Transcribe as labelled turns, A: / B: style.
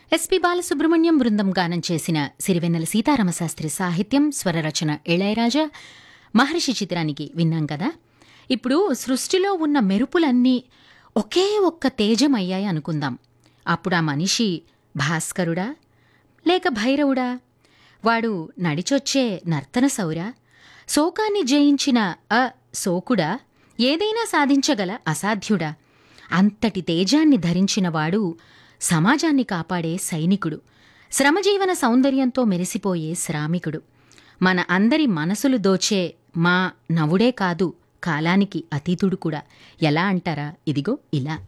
A: SP Balasubrahmanyam బృందం గానం చేసిన సిరివెన్నెల సీతారామశాస్త్రి సాహిత్యం స్వరరచన ఇళయరాజా మహర్షి చిత్రానికి విన్నాం కదా ఇప్పుడు సృష్టిలో ఉన్న మెరుపులన్నీ ఒకే ఒక్క తేజం అయ్యాయి అనుకుందాం అప్పుడు ఆ మనిషి భాస్కరుడా లేక భైరవుడా వాడు నడిచొచ్చే నర్తన సౌరా శోకాన్ని జయించిన అ శోకుడా ఏదైనా సాధించగల అసాధ్యుడా అంతటి తేజాన్ని ధరించినవాడు సమాజాన్ని కాపాడే సైనికుడు శ్రమజీవన సౌందర్యంతో మెరిసిపోయే శ్రామికుడు మన అందరి మనసులు దోచే మా నవుడే కాదు కాలానికి అతీతుడు కూడా ఎలా అంటారా ఇదిగో ఇలా